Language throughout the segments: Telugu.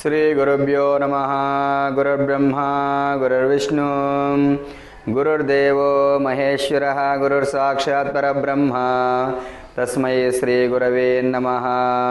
श्रीगुरुभ्यो नमः गुरुर्ब्रह्मा गुरुर्विष्णु गुरुर्देवो महेश्वरः गुरुर्साक्षात् परब्रह्म तस्मै श्रीगुरवे नमः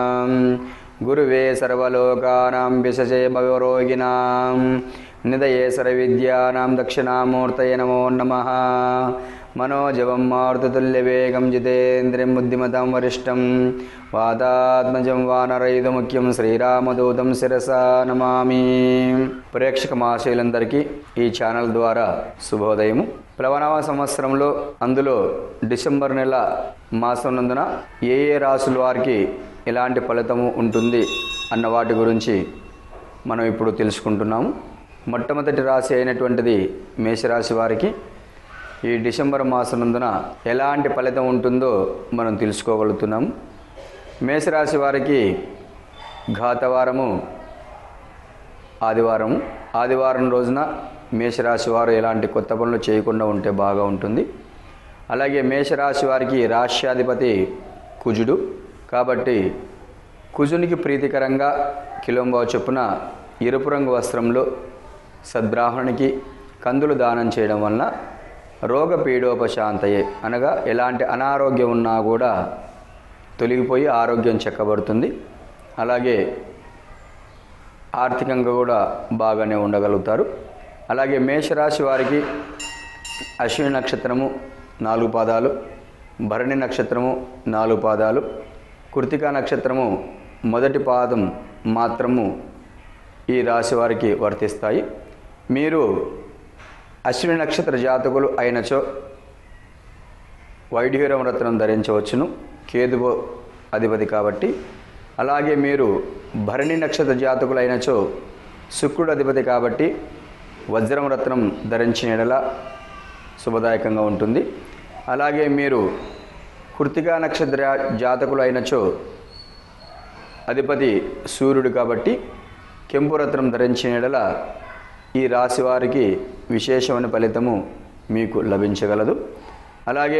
गुरुवे सर्वलोकानां विशजे भवरोगिणां निधये सर्वविद्यानां दक्षिणामूर्तये नमो नमः मनोजवं मारुततुल्यवेगं जितेन्द्रियं बुद्धिमतां वरिष्ठं వాతాత్మజం వానరైదుముఖ్యం శ్రీరామదూతం శిరసా నమామి ప్రేక్షక మహాశయులందరికీ ఈ ఛానల్ ద్వారా శుభోదయము ప్లవనవ సంవత్సరంలో అందులో డిసెంబర్ నెల మాసం నందున ఏ ఏ రాసుల వారికి ఎలాంటి ఫలితము ఉంటుంది అన్న వాటి గురించి మనం ఇప్పుడు తెలుసుకుంటున్నాము మొట్టమొదటి రాశి అయినటువంటిది మేషరాశి వారికి ఈ డిసెంబర్ మాసనందున ఎలాంటి ఫలితం ఉంటుందో మనం తెలుసుకోగలుగుతున్నాము మేషరాశి వారికి ఘాతవారము ఆదివారం ఆదివారం రోజున మేషరాశి వారు ఎలాంటి కొత్త పనులు చేయకుండా ఉంటే బాగా ఉంటుంది అలాగే మేషరాశి వారికి రాష్ట్రాధిపతి కుజుడు కాబట్టి కుజునికి ప్రీతికరంగా కిలోంబావు చొప్పున ఎరుపు రంగు వస్త్రంలో సద్బ్రాహ్మణునికి కందులు దానం చేయడం వలన రోగ పీడోపశాంతయే అనగా ఎలాంటి అనారోగ్యం ఉన్నా కూడా తొలగిపోయి ఆరోగ్యం చెక్కబడుతుంది అలాగే ఆర్థికంగా కూడా బాగానే ఉండగలుగుతారు అలాగే మేషరాశి వారికి అశ్విని నక్షత్రము నాలుగు పాదాలు భరణి నక్షత్రము నాలుగు పాదాలు కృతికా నక్షత్రము మొదటి పాదం మాత్రము ఈ రాశి వారికి వర్తిస్తాయి మీరు అశ్విని నక్షత్ర జాతకులు అయినచో వైఢ్యూరం రత్నం ధరించవచ్చును కేతువు అధిపతి కాబట్టి అలాగే మీరు భరణి నక్షత్ర జాతకులైనచో శుక్రుడు అధిపతి కాబట్టి వజ్రం రత్నం ధరించిన ఎడల శుభదాయకంగా ఉంటుంది అలాగే మీరు కృతికా నక్షత్ర జాతకులు అయినచో అధిపతి సూర్యుడు కాబట్టి కెంపు రత్నం ధరించిన ఎడల ఈ రాశి వారికి విశేషమైన ఫలితము మీకు లభించగలదు అలాగే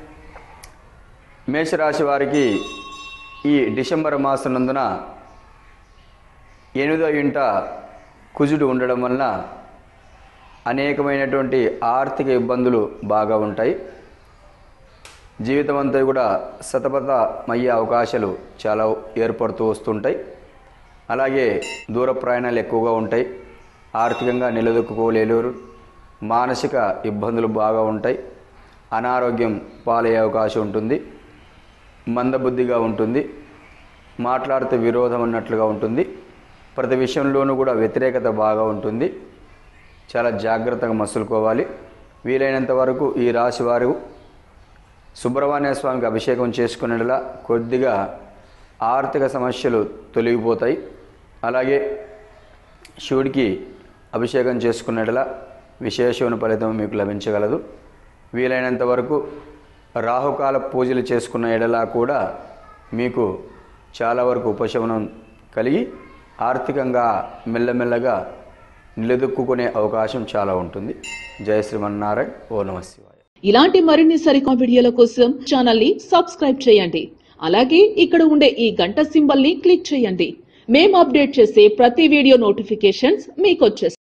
మేషరాశి వారికి ఈ డిసెంబర్ మాసం నందున ఎనిమిదో ఇంట కుజుడు ఉండడం వలన అనేకమైనటువంటి ఆర్థిక ఇబ్బందులు బాగా ఉంటాయి జీవితం అంతా కూడా సతపతమయ్యే అవకాశాలు చాలా ఏర్పడుతూ వస్తుంటాయి అలాగే దూర ప్రయాణాలు ఎక్కువగా ఉంటాయి ఆర్థికంగా నిలదొక్కుకోలేరు మానసిక ఇబ్బందులు బాగా ఉంటాయి అనారోగ్యం పాలయ్యే అవకాశం ఉంటుంది మందబుద్ధిగా ఉంటుంది మాట్లాడితే విరోధం అన్నట్లుగా ఉంటుంది ప్రతి విషయంలోనూ కూడా వ్యతిరేకత బాగా ఉంటుంది చాలా జాగ్రత్తగా మసులుకోవాలి వీలైనంత వరకు ఈ రాశి వారు సుబ్రహ్మణ్య స్వామికి అభిషేకం చేసుకునేలా కొద్దిగా ఆర్థిక సమస్యలు తొలగిపోతాయి అలాగే శివుడికి అభిషేకం చేసుకునేలా విశేషమైన ఫలితం మీకు లభించగలదు వీలైనంత వరకు రాహుకాల పూజలు చేసుకున్న ఎడలా కూడా మీకు చాలా వరకు ఉపశమనం కలిగి ఆర్థికంగా మెల్లమెల్లగా నిలదొక్కునే అవకాశం చాలా ఉంటుంది జయ శ్రీమన్నారాయణ ఓ నమ శివాయ ఇలాంటి మరిన్ని సరికొత్త వీడియోల కోసం ఛానల్ ని సబ్స్క్రైబ్ చేయండి అలాగే ఇక్కడ ఉండే ఈ గంట సింబల్ ని క్లిక్ చేయండి మేము అప్డేట్ చేసే ప్రతి వీడియో నోటిఫికేషన్స్ మీకు వచ్చేస్తాయి